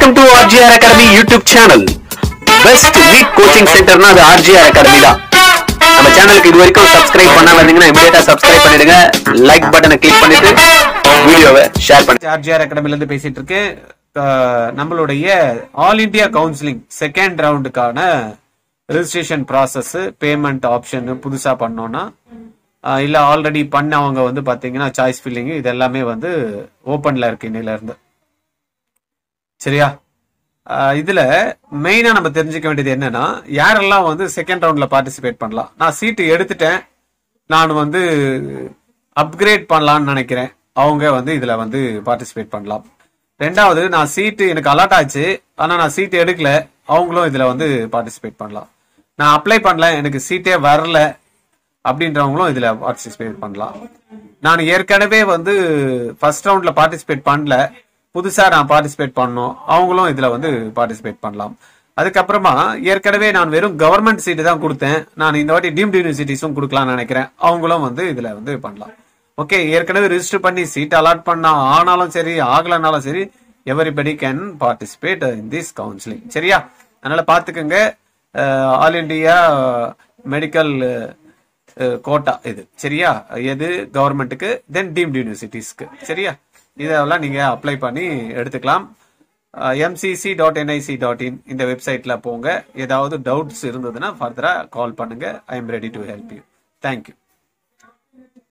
welcome to RGR Academy YouTube channel best NEET coaching சென்டர்னா அது RGR academy தான் நம்ம சேனலுக்கு இது வரைக்கும் சப்ஸ்கிரைப் பண்ணாம இருந்தீங்கன்னா இமிடியேட்டா சப்ஸ்கிரைப் பண்ணிடுங்க லைக் பட்டனை கிளிக் பண்ணிட்டு வீடியோவை ஷேர் பண்ணுங்க ஆர்ஜிஆர் அகாடமில இருந்து பேசிட்டு இருக்கேன் அஹ், நம்மளுடைய ஆல் இந்தியா கவுன்சிலிங் செகண்ட் ரவுண்டுக்கான ரெஜிஸ்ட்ரேஷன் ப்ராசஸ் பேமெண்ட் ஆப்ஷன் புதுசா பண்ணோம்னா அஹ், இல்ல ஆல்ரெடி பண்ணவங்க வந்து பாத்தீங்கன்னா சாய்ஸ் ஃபில்லிங் இது எல்லாமே வந்து ஓப்பன்ல இருக்கு இன்னையில இருந்து சரியா அஹ், இதுல மெயினா நம்ம தெரிஞ்சுக்க வேண்டியது என்னன்னா யாரெல்லாம் வந்து செகண்ட் ரவுண்ட்ல பார்ட்டிசிபேட் பண்ணலாம் நான் சீட்டு எடுத்துட்டேன் நான் வந்து அப்கிரேட் பண்ணலாம்னு நினைக்கிறேன் அவங்க வந்து இதுல வந்து பார்ட்டிசிபேட் பண்ணலாம் ரெண்டாவது நான் சீட்டு எனக்கு அலாட் ஆச்சு ஆனா நான் சீட்டு எடுக்கல அவங்களும் இதுல வந்து பார்ட்டிசிபேட் பண்ணலாம் நான் அப்ளை பண்ணல எனக்கு சீட்டே வரல அப்படின்றவங்களும் இதுல பார்ட்டிசிபேட் பண்ணலாம் நான் ஏற்கனவே வந்து ஃபர்ஸ்ட் ரவுண்ட்ல பார்ட்டிசிபேட் பண்ணல புதுசா நான் பார்ட்டிசிபேட் பண்ணோம் அவங்களும் இதுல வந்து பார்ட்டிசிபேட் பண்ணலாம் அதுக்கப்புறமா ஏற்கனவே நான் வெறும் கவர்மெண்ட் சீட்டு தான் கொடுத்தேன் நான் இந்த வாட்டி டீம்டு யூனிவர்சிட்டிஸும் கொடுக்கலாம்னு நினைக்கிறேன் அவங்களும் வந்து இதுல வந்து பண்ணலாம் ஓகே ஏற்கனவே ரிஜிஸ்டர் பண்ணி சீட் அலாட் பண்ணா ஆனாலும் சரி ஆகலனாலும் சரி everybody can participate in this counselling சரியா அதனால பாத்துக்கோங்க ஆல் இண்டியா மெடிக்கல் கோட்டா இது சரியா எது கவர்மெண்ட்டுக்கு தென் டீம்டு யூனிவர்சிட்டிஸ்க்கு சரியா இதெல்லாம் நீங்க அப்ளை பண்ணி எடுத்துக்கலாம் MCC dot NIC dot in இந்த வெப்சைட்ல போங்க ஏதாவது டவுட்ஸ் இருந்ததுன்னா ஃபர்தரா கால் பண்ணுங்க I am ready to help you thank you